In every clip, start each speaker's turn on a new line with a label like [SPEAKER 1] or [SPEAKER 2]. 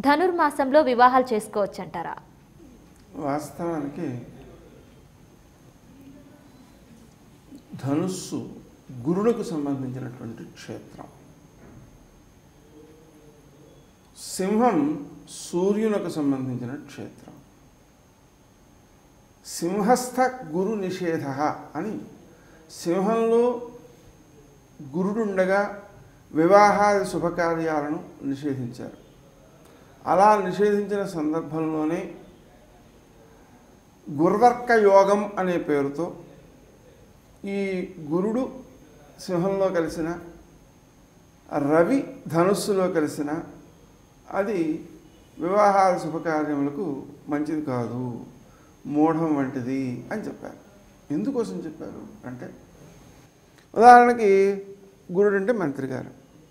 [SPEAKER 1] ధనుర్మాసంలో వివాహాలు చేసుకోవచ్చంటారా
[SPEAKER 2] వాస్తవానికి ధనుస్సు గురుడుకు సంబంధించినటువంటి క్షేత్రం సింహం సూర్యునకు సంబంధించిన క్షేత్రం సింహస్థ గురు నిషేధ అని సింహంలో గురుడుండగా వివాహాది శుభకార్యాలను నిషేధించారు అలా నిషేధించిన సందర్భంలోనే గుర్వర్క యోగం అనే పేరుతో ఈ గురుడు సింహంలో కలిసిన రవి ధనుస్సులో కలిసిన అది వివాహాల శుభకార్యములకు మంచిది కాదు మూఢం వంటిది అని చెప్పారు ఎందుకోసం చెప్పారు అంటే ఉదాహరణకి గురుడు అంటే మంత్రి గారు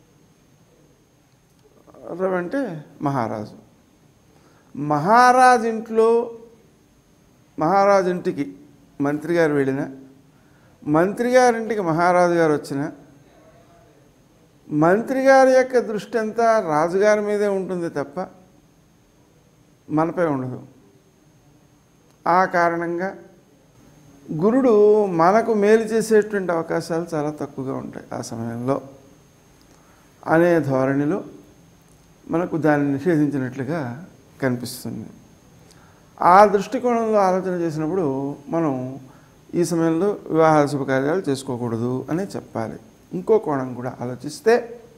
[SPEAKER 2] రవి అంటే మహారాజు మహారాజు ఇంట్లో మహారాజు ఇంటికి మంత్రి గారు వెళ్ళిన మంత్రి గారింటికి మహారాజు గారు వచ్చిన మంత్రి గారి యొక్క దృష్టి అంతా రాజుగారి మీదే ఉంటుంది తప్ప మనపై ఉండదు ఆ కారణంగా గురుడు మనకు మేలు చేసేటువంటి అవకాశాలు చాలా తక్కువగా ఉంటాయి ఆ సమయంలో అనే ధోరణిలో మనకు దాన్ని నిషేధించినట్లుగా కనిపిస్తుంది ఆ దృష్టికోణంలో ఆలోచన చేసినప్పుడు మనం ఈ సమయంలో వివాహ శుభకార్యాలు చేసుకోకూడదు అని చెప్పాలి ఇంకో కోణం కూడా ఆలోచిస్తే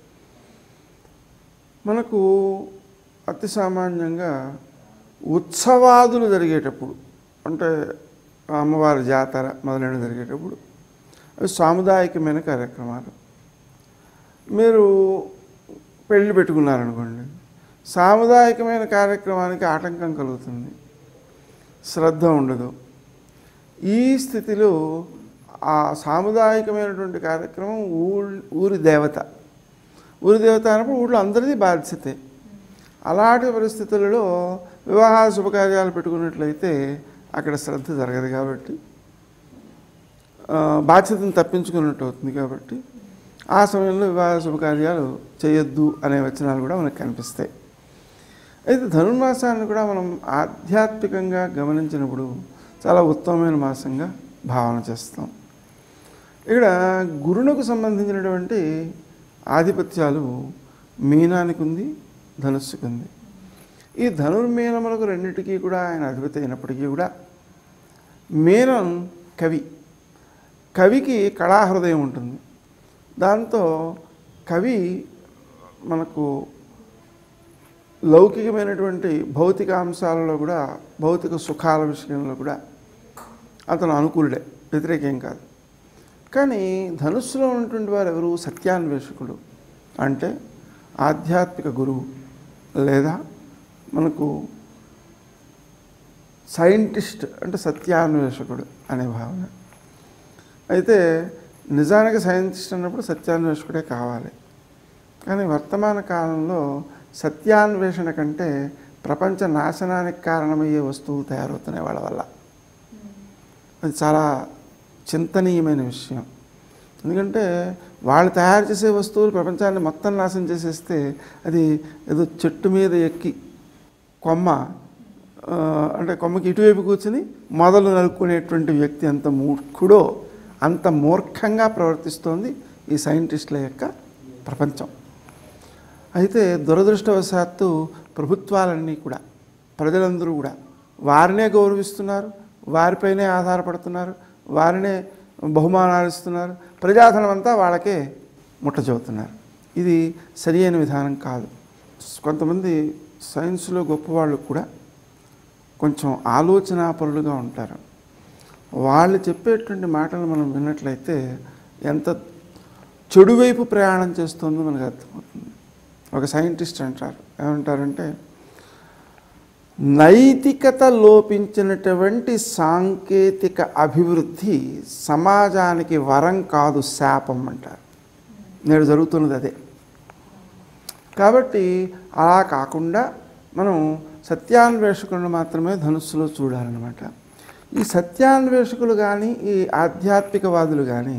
[SPEAKER 2] మనకు అతి సామాన్యంగా ఉత్సవాదులు జరిగేటప్పుడు అంటే అమ్మవారి జాతర మొదలైన జరిగేటప్పుడు అవి సాముదాయికమైన కార్యక్రమాలు మీరు పెళ్లి పెట్టుకున్నారనుకోండి సాముదాయికమైన కార్యక్రమానికి ఆటంకం కలుగుతుంది శ్రద్ధ ఉండదు ఈ స్థితిలో ఆ సాముదాయికమైనటువంటి కార్యక్రమం ఊరి ఊరి దేవత ఊరి దేవత అన్నప్పుడు ఊళ్ళో అందరిది బాధ్యతే అలాంటి పరిస్థితులలో వివాహ శుభకార్యాలు పెట్టుకున్నట్లయితే అక్కడ శ్రద్ధ జరగదు కాబట్టి ఆ, బాధ్యతను తప్పించుకున్నట్టు అవుతుంది కాబట్టి ఆ సమయంలో వివాహ శుభకార్యాలు చేయొద్దు అనే వచనాలు కూడా మనకు కనిపిస్తాయి అయితే ధనుర్మాసాన్ని కూడా మనం ఆధ్యాత్మికంగా గమనించినప్పుడు చాలా ఉత్తమమైన మాసంగా భావన చేస్తాం ఇక్కడ గురువుకు సంబంధించినటువంటి ఆధిపత్యాలు మీనానికి ఉంది ధనుస్సుకు ఉంది ఈ ధనుర్మీనములకు రెండింటికి కూడా ఆయన అధిపతి అయినప్పటికీ కూడా మీనం కవి కవికి కళాహృదయం ఉంటుంది దాంతో కవి మనకు లౌకికమైనటువంటి భౌతిక అంశాలలో కూడా భౌతిక సుఖాల విషయంలో కూడా అతను అనుకూలుడే వ్యతిరేకేం కాదు కానీ ధనుస్సులో ఉన్నటువంటి వారు ఎవరు సత్యాన్వేషకుడు అంటే ఆధ్యాత్మిక గురువు లేదా మనకు సైంటిస్ట్ అంటే సత్యాన్వేషకుడు అనే భావన అయితే నిజానికి సైంటిస్ట్ అన్నప్పుడు సత్యాన్వేషకుడే కావాలి కానీ వర్తమాన కాలంలో సత్యాన్వేషణ కంటే ప్రపంచ నాశనానికి కారణమయ్యే వస్తువులు తయారవుతున్నాయి వాళ్ళ వల్ల అది చాలా చింతనీయమైన విషయం ఎందుకంటే వాళ్ళు తయారు చేసే వస్తువులు ప్రపంచాన్ని మొత్తం నాశనం చేసేస్తే అది ఏదో చెట్టు మీద ఎక్కి కొమ్మ ఆ, అంటే కొమ్మకి ఇటువైపు కూర్చుని మొదలు నరుక్కునేటువంటి వ్యక్తి అంత మూర్ఖుడో అంత మూర్ఖంగా ప్రవర్తిస్తోంది ఈ సైంటిస్టుల యొక్క ప్రపంచం అయితే దురదృష్టవశాత్తు ప్రభుత్వాలన్నీ కూడా ప్రజలందరూ కూడా వారినే గౌరవిస్తున్నారు వారిపైనే ఆధారపడుతున్నారు వారినే బహుమానాలు ఇస్తున్నారు ప్రజాధనం అంతా వాళ్ళకే ముట్ట చెబుతున్నారు ఇది సరి అయిన విధానం కాదు కొంతమంది సైన్స్లో గొప్పవాళ్ళు కూడా కొంచెం ఆలోచనాపరులుగా ఉంటారు వాళ్ళు చెప్పేటువంటి మాటలు మనం విన్నట్లయితే ఎంత చెడు వైపు ప్రయాణం చేస్తుందో మనకు అర్థమవుతుంది ఒక సైంటిస్ట్ అంటారు ఏమంటారంటే నైతికత లోపించినటువంటి సాంకేతిక అభివృద్ధి సమాజానికి వరం కాదు శాపం అంటారు నేడు జరుగుతున్నది అదే కాబట్టి అలా కాకుండా మనం సత్యాన్వేషకులను మాత్రమే ధనుస్సులో చూడాలన్నమాట ఈ సత్యాన్వేషకులు కానీ ఈ ఆధ్యాత్మికవాదులు కానీ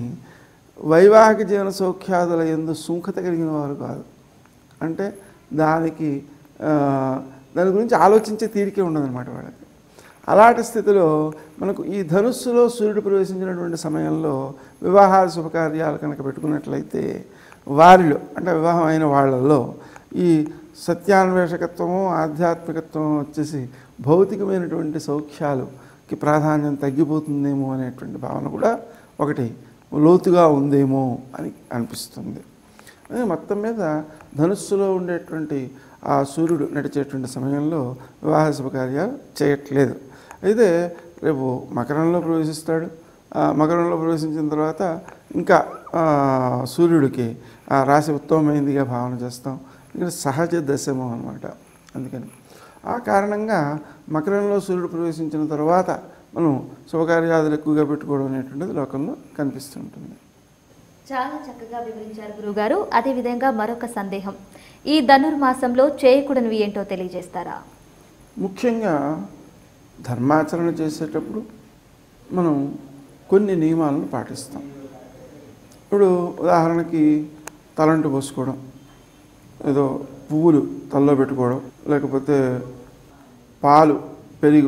[SPEAKER 2] వైవాహిక జీవన సౌఖ్యాదుల ఎందు సుంకత కలిగిన వారు కాదు అంటే దానికి ఆ, దాని గురించి ఆలోచించే తీరికే ఉండదన్నమాట వాళ్ళకి అలాంటి స్థితిలో మనకు ఈ ధనుస్సులో సూర్యుడు ప్రవేశించినటువంటి సమయంలో వివాహాల శుభకార్యాలు కనుక పెట్టుకున్నట్లయితే వారిలో అంటే వివాహం అయిన వాళ్ళల్లో ఈ సత్యాన్వేషకత్వము ఆధ్యాత్మికత్వం వచ్చేసి భౌతికమైనటువంటి సౌఖ్యాలుకి ప్రాధాన్యం తగ్గిపోతుందేమో అనేటువంటి భావన కూడా ఒకటి లోతుగా ఉందేమో అని అనిపిస్తుంది అదే మొత్తం మీద ధనుస్సులో ఉండేటువంటి ఆ సూర్యుడు నడిచేటువంటి సమయంలో వివాహ శుభకార్యాలు చేయట్లేదు అయితే రేపు మకరంలో ప్రవేశిస్తాడు ఆ మకరంలో ప్రవేశించిన తర్వాత ఇంకా ఆ, సూర్యుడికి ఆ రాశి ఉత్తమమైందిగా భావన చేస్తాం ఇక్కడ సహజ దశమం అనమాట అందుకని ఆ కారణంగా మకరంలో సూర్యుడు ప్రవేశించిన తర్వాత మనం శుభకార్యాదులు ఎక్కువగా పెట్టుకోవడం అనేటువంటిది లోకంలో కనిపిస్తుంటుంది
[SPEAKER 1] చాలా చక్కగా వివరించారు గురుగారు అదేవిధంగా మరొక సందేహం ఈ ధనుర్మాసంలో చేయకూడనివి ఏంటో తెలియజేస్తారా
[SPEAKER 2] ముఖ్యంగా ధర్మాచరణ చేసేటప్పుడు మనం కొన్ని నియమాలను పాటిస్తాం ఇప్పుడు ఉదాహరణకి తలంటు పోసుకోవడం ఏదో పువ్వులు తల్లో పెట్టుకోవడం లేకపోతే పాలు పెరుగు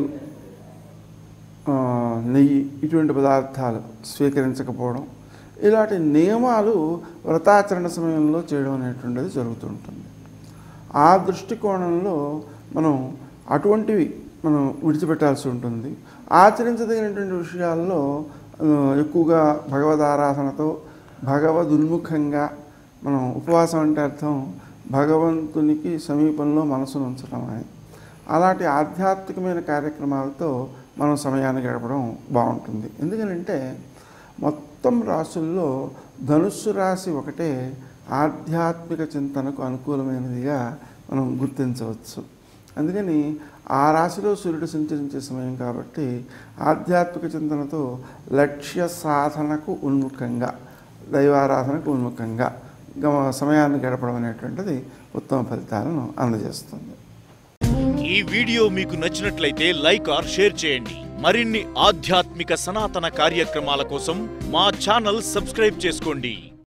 [SPEAKER 2] ఆ, నెయ్యి ఇటువంటి పదార్థాలు స్వీకరించకపోవడం ఇలాంటి నియమాలు వ్రతాచరణ సమయంలో చేయడం అనేటువంటిది జరుగుతుంటుంది ఆ దృష్టికోణంలో మనం అటువంటివి మనం విడిచిపెట్టాల్సి ఉంటుంది ఆచరించదగినటువంటి విషయాల్లో ఆ, ఎక్కువగా భగవద్ ఆరాధనతో భగవదున్ముఖంగా మనం ఉపవాసం అంటే అర్థం భగవంతునికి సమీపంలో మనసును ఉంచడం అని అలాంటి ఆధ్యాత్మికమైన కార్యక్రమాలతో మనం సమయాన్ని గడపడం బాగుంటుంది ఎందుకనంటే మొత్తం రాసుల్లో ధనుస్సు రాశి ఒకటే ఆధ్యాత్మిక చింతనకు అనుకూలమైనదిగా మనం గుర్తించవచ్చు అందుకని ఆ రాశిలో సూర్యుడు సంచరించే సమయం కాబట్టి ఆధ్యాత్మిక చింతనతో లక్ష్య సాధనకు ఉన్ముఖంగా దైవారాధనకు ఉన్ముఖంగా గమ- సమయాన్ని గడపడం అనేటువంటిది ఉత్తమ ఫలితాలను అందజేస్తుంది
[SPEAKER 3] ఈ వీడియో మీకు నచ్చినట్లయితే లైక్ ఆర్ షేర్ చేయండి మరిన్ని ఆధ్యాత్మిక సనాతన కార్యక్రమాల కోసం మా ఛానల్ సబ్స్క్రైబ్ చేసుకోండి